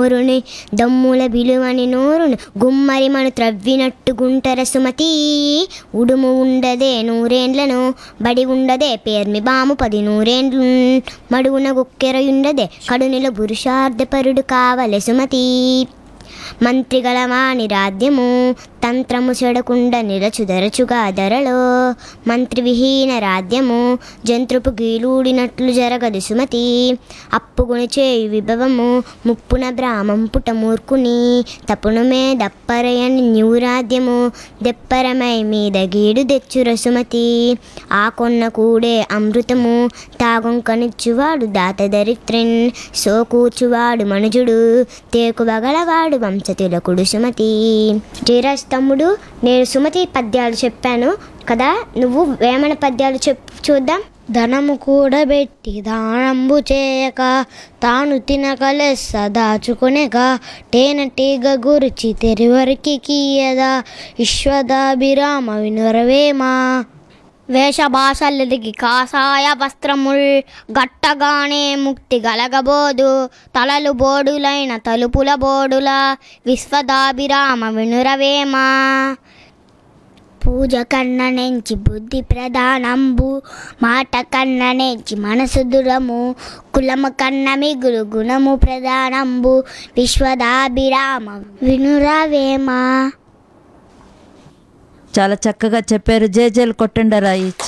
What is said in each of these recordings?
నోరుని దమ్ముల విలువని నోరుని గుమ్మరి మను త్రవ్వినట్టు గుంటర సుమతి ఉడుము ఉండదే నూరేండ్లను బడి ఉండదే పేర్మి బాము పది నూరేండ్లు మడుగున గుక్కెరయుండదే కడునిల పురుషార్థపరుడు కావలె సుమతి మంత్రిగల వాణి రాధ్యము తంత్రము చెడకుండ నిలచుదరచుగా ధరలో మంత్రి విహీన రాధ్యము జంత్రుపు గీలూడినట్లు జరగదు సుమతి అప్పుగుని చేయు విభవము ముప్పున బ్రాహ్మం పుట మూర్ఖుని తపునుమే దప్పరయని న్యూరాధ్యము దెప్పరమై మీద గీడు తెచ్చుర సుమతి ఆ కొన్న కూడే అమృతము తాగొంకనిచ్చువాడు దాత దరిత్రిన్ సో కూర్చువాడు మనుజుడు తేకు బగలవాడు వంశతిలకుడు సుమతి జయరాజ్ తమ్ముడు నేను సుమతి పద్యాలు చెప్పాను కదా నువ్వు వేమన పద్యాలు చెప్పు చూద్దాం ధనము కూడబెట్టి దానంబు చేయక తాను తినక లెస్స దాచుకొనక తేనెటీగ గురిచి తెరివరికి కీయదా విశ్వదాభిరామ వినురవేమా వేషభాషలెదిగి కాషాయ వస్త్రముల్ గట్టగానే ముక్తి గలగబోదు తలలు బోడులైన తలుపుల బోడుల విశ్వదాభిరామ వినురవేమా పూజ కన్న నెంచి బుద్ధి ప్రధానంబు మాట కన్న నెంచి మనసు దురము కులము కన్న మిగులు గుణము ప్రధానంబు విశ్వదాభిరామ వినురవేమా చాలా చక్కగా చెప్పారు జేజేలు కొట్టండి రాయిచ్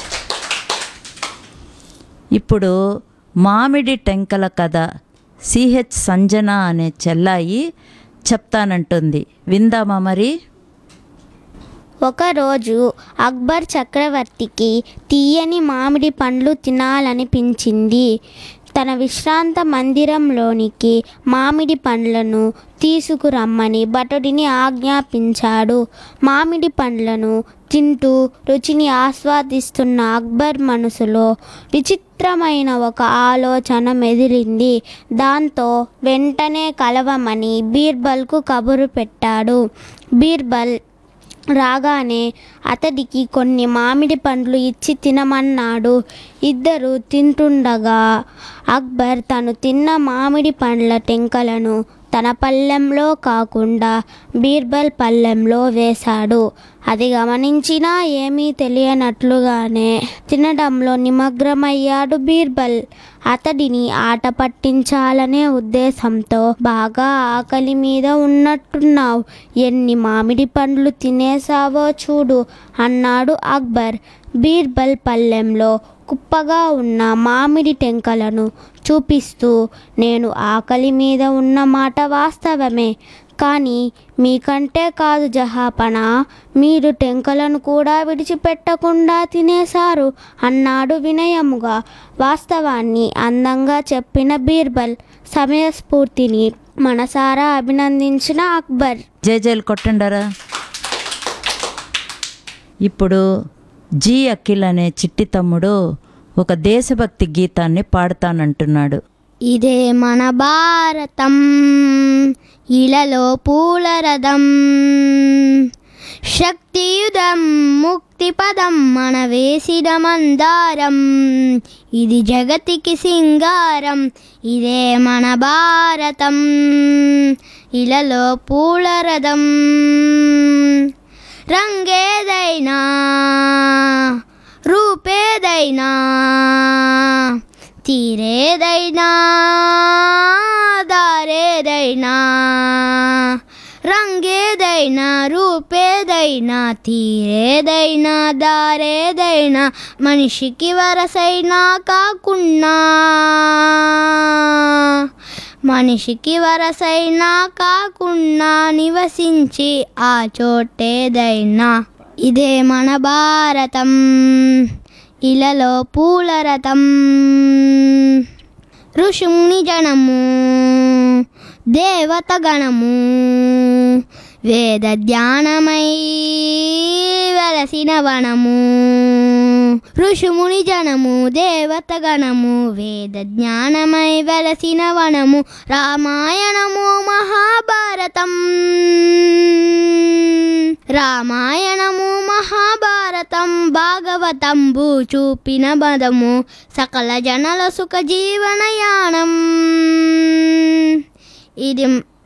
ఇప్పుడు మామిడి టెంకల కథ సిహెచ్ సంజన అనే చెల్లాయి చెప్తానంటుంది విందామా మరి ఒకరోజు అక్బర్ చక్రవర్తికి తీయని మామిడి పండ్లు తినాలనిపించింది తన విశ్రాంత మందిరంలోనికి మామిడి పండ్లను తీసుకురమ్మని భటుడిని ఆజ్ఞాపించాడు మామిడి పండ్లను తింటూ రుచిని ఆస్వాదిస్తున్న అక్బర్ మనసులో విచిత్రమైన ఒక ఆలోచన మెదిలింది దాంతో వెంటనే కలవమని బీర్బల్కు కబురు పెట్టాడు బీర్బల్ రాగానే అతడికి కొన్ని మామిడి పండ్లు ఇచ్చి తినమన్నాడు ఇద్దరు తింటుండగా అక్బర్ తను తిన్న మామిడి పండ్ల టెంకలను తన పళ్ళెంలో కాకుండా బీర్బల్ పళ్ళెంలో వేశాడు అది గమనించినా ఏమీ తెలియనట్లుగానే తినడంలో నిమగ్నమయ్యాడు బీర్బల్ అతడిని ఆట పట్టించాలనే ఉద్దేశంతో బాగా ఆకలి మీద ఉన్నట్టున్నావు ఎన్ని మామిడి పండ్లు తినేసావో చూడు అన్నాడు అక్బర్ బీర్బల్ పళ్ళెంలో కుప్పగా ఉన్న మామిడి టెంకలను చూపిస్తూ నేను ఆకలి మీద ఉన్న మాట వాస్తవమే కానీ మీకంటే కాదు జహాపన మీరు టెంకలను కూడా విడిచిపెట్టకుండా తినేశారు అన్నాడు వినయముగా వాస్తవాన్ని అందంగా చెప్పిన బీర్బల్ సమయస్ఫూర్తిని మనసారా అభినందించిన అక్బర్ జేజేలు కొట్టండరా ఇప్పుడు జీ అఖిల్ అనే చిట్టి తమ్ముడు ఒక దేశభక్తి గీతాన్ని పాడతానంటున్నాడు ఇదే మన భారతం ఇలలో పూల రథం శక్తియుధం ముక్తి పదం మన వేసిన మందారం ఇది జగతికి సింగారం ఇదే మన భారతం ఇలలో పూల రథం రంగేదైనా రూపేదైనా తీరేదైనా దారేదైనా రంగేదైనా రూపేదైనా తీరేదైనా దారేదైనా మనిషికి వరసైనా కాకున్నా మనిషికి వరసైనా కాకుండా నివసించి ఆ చోటేదైనా ఇదే మన భారతం ఇలలో పూల రథం ఋషుముని జనము దేవత గణము వేద ధ్యానమై వెలసిన వనము ఋషుముని జనము దేవత గణము వేద జ్ఞానమై వెలసిన వనము రామాయణము మహాభారతం రామాయణము మహాభారతం భాగవతంబు చూపిన బదము సకల జనల సుఖ జీవనయానం ఇది